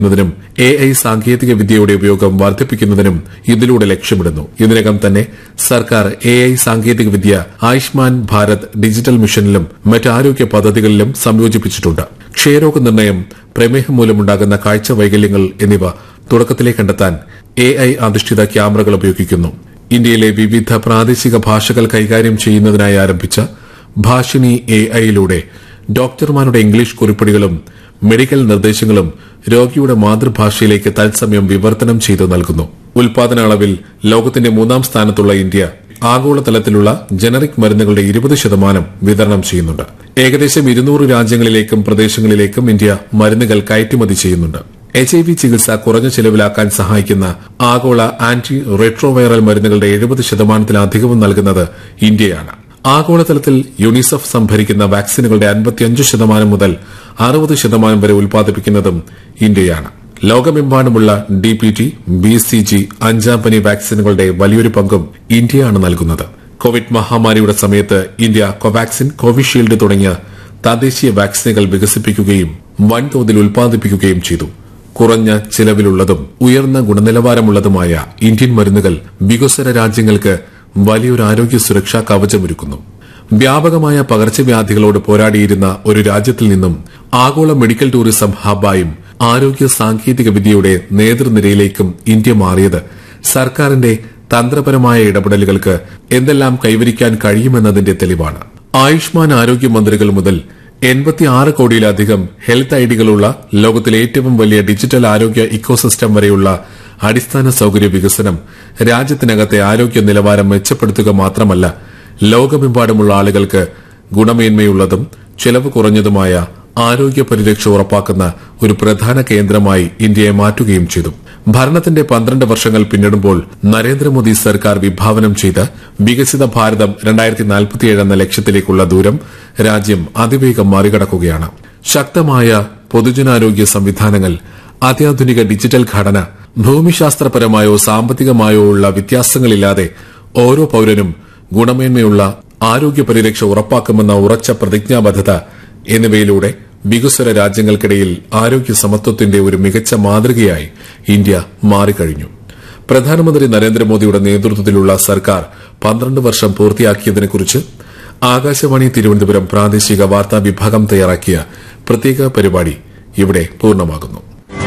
ും A I സാങ്കേതിക വിദ്യയുടെ ഉപയോഗം വർദ്ധിപ്പിക്കുന്നതിനും ഇതിലൂടെ ലക്ഷ്യമിടുന്നു ഇതിനകം തന്നെ സർക്കാർ എ ഐ സാങ്കേതിക വിദ്യ ആയുഷ്മാൻ ഭാരത് ഡിജിറ്റൽ മിഷനിലും മറ്റ് ആരോഗ്യ പദ്ധതികളിലും സംയോജിപ്പിച്ചിട്ടുണ്ട് ക്ഷയരോഗ നിർണയം പ്രമേഹം മൂലമുണ്ടാകുന്ന കാഴ്ച വൈകല്യങ്ങൾ എന്നിവ തുടക്കത്തിലേ കണ്ടെത്താൻ എ ഐ അധിഷ്ഠിത ക്യാമറകൾ ഉപയോഗിക്കുന്നു ഇന്ത്യയിലെ വിവിധ പ്രാദേശിക ഭാഷകൾ കൈകാര്യം ചെയ്യുന്നതിനായി ആരംഭിച്ച ഭാഷിണി എ ഐയിലൂടെ ഡോക്ടർമാരുടെ ഇംഗ്ലീഷ് കുറിപ്പടികളും മെഡിക്കൽ നിർദ്ദേശങ്ങളും രോഗിയുടെ മാതൃഭാഷയിലേക്ക് തത്സമയം വിവർത്തനം ചെയ്തു നൽകുന്നു ഉൽപാദന അളവിൽ ലോകത്തിന്റെ മൂന്നാം സ്ഥാനത്തുള്ള ഇന്ത്യ ആഗോളതലത്തിലുള്ള ജനറിക് മരുന്നുകളുടെ ഇരുപത് ശതമാനം വിതരണം ചെയ്യുന്നുണ്ട് ഏകദേശം ഇരുന്നൂറ് രാജ്യങ്ങളിലേക്കും പ്രദേശങ്ങളിലേക്കും ഇന്ത്യ മരുന്നുകൾ കയറ്റുമതി ചെയ്യുന്നുണ്ട് എച്ച് ഐ വി ചികിത്സ കുറഞ്ഞ ചെലവിലാക്കാൻ സഹായിക്കുന്ന ആഗോള ആന്റി റെട്രോവൈറൽ മരുന്നുകളുടെ എഴുപത് ശതമാനത്തിലധികവും നൽകുന്നത് ഇന്ത്യയാണ് ആഗോളതലത്തിൽ യുണിസെഫ് സംഭരിക്കുന്ന വാക്സിനുകളുടെ അൻപത്തിയഞ്ച് ശതമാനം മുതൽ അറുപത് ശതമാനം വരെ ഉൽപ്പാദിപ്പിക്കുന്നതും ഇന്ത്യയാണ് ലോകമെമ്പാടുമുള്ള D P T B C G അഞ്ചാം പനി വാക്സിനുകളുടെ വലിയൊരു പങ്കും ഇന്ത്യയാണ് നൽകുന്നത് കോവിഡ് മഹാമാരിയുടെ സമയത്ത് ഇന്ത്യ കോവാക്സിൻ കോവിഷീൽഡ് തുടങ്ങിയ തദ്ദേശീയ വാക്സിനുകൾ വികസിപ്പിക്കുകയും വൻതോതിൽ ഉൽപ്പാദിപ്പിക്കുകയും ചെയ്തു കുറഞ്ഞ ചിലവിലുള്ളതും ഉയർന്ന ഗുണനിലവാരമുള്ളതുമായ ഇന്ത്യൻ മരുന്നുകൾ വികസ്വര രാജ്യങ്ങൾക്ക് വലിയൊരു ആരോഗ്യ സുരക്ഷാ കവചമൊരുക്കുന്നു വ്യാപകമായ പകർച്ചവ്യാധികളോട് പോരാടിയിരുന്ന ഒരു രാജ്യത്തിൽ നിന്നും ആഗോള മെഡിക്കൽ ടൂറിസം ഹബ്ബായും ആരോഗ്യ സാങ്കേതിക വിദ്യയുടെ നേതൃനിരയിലേക്കും ഇന്ത്യ മാറിയത് സർക്കാരിന്റെ തന്ത്രപരമായ ഇടപെടലുകൾക്ക് എന്തെല്ലാം കൈവരിക്കാൻ കഴിയുമെന്നതിന്റെ തെളിവാണ് ആയുഷ്മാൻ ആരോഗ്യ മന്ത്രികൾ മുതൽ എൺപത്തിയാറ് കോടിയിലധികം ഹെൽത്ത് ഐഡികളുള്ള ലോകത്തിലെ ഏറ്റവും വലിയ ഡിജിറ്റൽ ആരോഗ്യ ഇക്കോസിസ്റ്റം വരെയുള്ള അടിസ്ഥാന സൌകര്യ വികസനം രാജ്യത്തിനകത്തെ ആരോഗ്യ നിലവാരം മെച്ചപ്പെടുത്തുക മാത്രമല്ല ലോകമെമ്പാടുമുള്ള ആളുകൾക്ക് ഗുണമേന്മയുള്ളതും ചെലവ് കുറഞ്ഞതുമായ ആരോഗ്യ പരിരക്ഷ ഉറപ്പാക്കുന്ന ഒരു പ്രധാന കേന്ദ്രമായി ഇന്ത്യയെ മാറ്റുകയും ചെയ്തു ഭരണത്തിന്റെ പന്ത്രണ്ട് വർഷങ്ങൾ പിന്നിടുമ്പോൾ നരേന്ദ്രമോദി സർക്കാർ വിഭാവനം ചെയ്ത വികസിത ഭാരതം രണ്ടായിരത്തി നാൽപ്പത്തിയേഴ് എന്ന ലക്ഷ്യത്തിലേക്കുള്ള ദൂരം രാജ്യം അതിവേഗം മറികടക്കുകയാണ് ശക്തമായ പൊതുജനാരോഗ്യ സംവിധാനങ്ങൾ അത്യാധുനിക ഡിജിറ്റൽ ഘടന ഭൂമിശാസ്ത്രപരമായോ സാമ്പത്തികമായോ ഉള്ള വ്യത്യാസങ്ങളില്ലാതെ ഓരോ പൌരനും ഗുണമേന്മയുള്ള ആരോഗ്യ പരിരക്ഷ ഉറപ്പാക്കുമെന്ന ഉറച്ച പ്രതിജ്ഞാബദ്ധത എന്നിവയിലൂടെ വികസ്വര രാജ്യങ്ങൾക്കിടയിൽ ആരോഗ്യ സമത്വത്തിന്റെ ഒരു മികച്ച മാതൃകയായി ഇന്ത്യ മാറിക്കഴിഞ്ഞു പ്രധാനമന്ത്രി നരേന്ദ്രമോദിയുടെ നേതൃത്വത്തിലുള്ള സർക്കാർ പന്ത്രണ്ട് വർഷം പൂർത്തിയാക്കിയതിനെക്കുറിച്ച് ആകാശവാണി തിരുവനന്തപുരം പ്രാദേശിക വാർത്താ വിഭാഗം തയ്യാറാക്കിയ പ്രത്യേക പരിപാടി ഇവിടെ പൂർണ്ണമാകുന്നു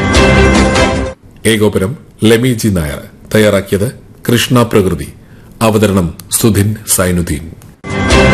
ഏകോപനം ലെമി ജി നായർ തയ്യാറാക്കിയത് കൃഷ്ണ പ്രകൃതി അവതരണം സുധിൻ സൈനുദ്ദീൻ